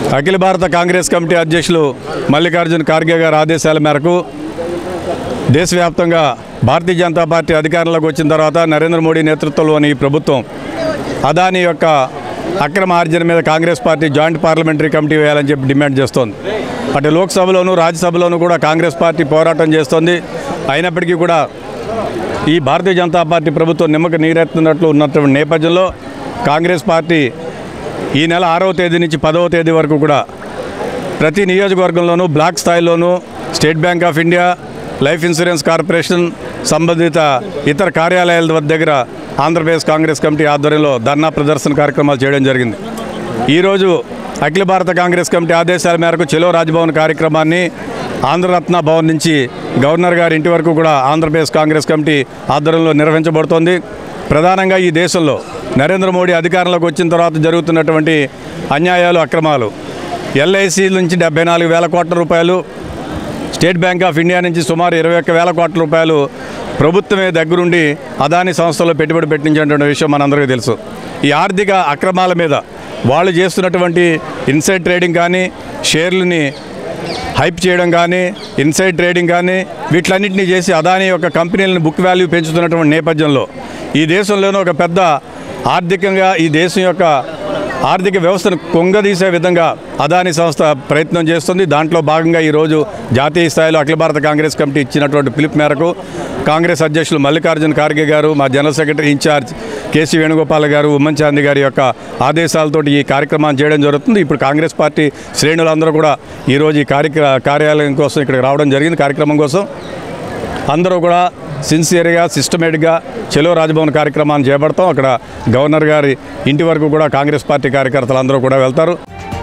అఖిల భారత కాంగ్రెస్ కమిటీ అధ్యక్షులు మల్లికార్జున ఖార్గే గారి ఆదేశాల మేరకు దేశవ్యాప్తంగా భారతీయ జనతా పార్టీ అధికారంలోకి వచ్చిన తర్వాత నరేంద్ర మోడీ నేతృత్వంలోని ఈ ప్రభుత్వం అదాని యొక్క అక్రమ ఆర్జన మీద Congress party joint parliamentary committee వేయాలని చెప్పి డిమాండ్ చేస్తోంది అటు లోక్సభలోను రాజ్యసభలోనూ కూడా కాంగ్రెస్ పార్టీ పోరాటం చేస్తోంది అయినప్పటికీ కూడా ఈ భారతీయ జనతా పార్టీ ప్రభుత్వం నిమ్మక నీరెత్తున్నట్లు ఉన్నటువంటి నేపథ్యంలో కాంగ్రెస్ పార్టీ ఈ నెల ఆరవ తేదీ నుంచి పదవ తేదీ వరకు కూడా ప్రతి నియోజకవర్గంలోనూ బ్లాక్ స్థాయిలోనూ State Bank of India Life Insurance Corporation సంబంధిత ఇతర కార్యాలయాల వద్ద దగ్గర ఆంధ్రప్రదేశ్ కాంగ్రెస్ కమిటీ ఆధ్వర్యంలో ధర్నా ప్రదర్శన కార్యక్రమాలు చేయడం జరిగింది ఈరోజు అఖిల భారత కాంగ్రెస్ కమిటీ ఆదేశాల మేరకు చెలో రాజ్భవన్ కార్యక్రమాన్ని ఆంధ్రరత్న భవన్ నుంచి గవర్నర్ గారి ఇంటి వరకు కూడా ఆంధ్రప్రదేశ్ కాంగ్రెస్ కమిటీ ఆధ్వర్యంలో నిర్వహించబడుతోంది ప్రధానంగా ఈ దేశంలో నరేంద్ర మోడీ అధికారంలోకి వచ్చిన తర్వాత జరుగుతున్నటువంటి అన్యాయాలు అక్రమాలు ఎల్ఐసి నుంచి డెబ్బై నాలుగు వేల కోట్ల రూపాయలు స్టేట్ బ్యాంక్ ఆఫ్ ఇండియా నుంచి సుమారు ఇరవై ఒక్క వేల కోట్ల రూపాయలు ప్రభుత్వమే దగ్గరుండి అదాని సంస్థలో పెట్టుబడి పెట్టించినటువంటి విషయం మనందరికీ తెలుసు ఈ ఆర్థిక అక్రమాల మీద వాళ్ళు చేస్తున్నటువంటి ఇన్సైడ్ ట్రేడింగ్ కానీ షేర్లని హైప్ చేయడం కానీ ఇన్సైడ్ ట్రేడింగ్ కానీ వీటిలన్నింటినీ చేసి అదాని యొక్క కంపెనీలను బుక్ వాల్యూ పెంచుతున్నటువంటి నేపథ్యంలో ఈ దేశంలోనూ ఒక పెద్ద ఆర్థికంగా ఈ దేశం యొక్క ఆర్థిక వ్యవస్థను కొంగదీసే విధంగా అదాని సంస్థ ప్రయత్నం చేస్తుంది దాంట్లో భాగంగా ఈరోజు జాతీయ స్థాయిలో అఖిల భారత కాంగ్రెస్ కమిటీ ఇచ్చినటువంటి పిలుపు మేరకు కాంగ్రెస్ అధ్యక్షులు మల్లికార్జున ఖార్గే గారు మా general secretary in charge KC Venugopal గారు ఉమ్మన్ చాందీ గారి యొక్క ఆదేశాలతోటి ఈ కార్యక్రమాన్ని చేయడం జరుగుతుంది ఇప్పుడు కాంగ్రెస్ పార్టీ శ్రేణులందరూ కూడా ఈరోజు ఈ కార్యక్ర కార్యాలయం కోసం ఇక్కడికి రావడం జరిగింది కార్యక్రమం కోసం అందరూ కూడా సిన్సియర్గా సిస్టమేటిక్గా చెలో రాజ్భవన్ కార్యక్రమాన్ని చేపడతాం అక్కడ గవర్నర్ గారి ఇంటి వరకు కూడా కాంగ్రెస్ పార్టీ కార్యకర్తలు అందరూ కూడా వెళ్తారు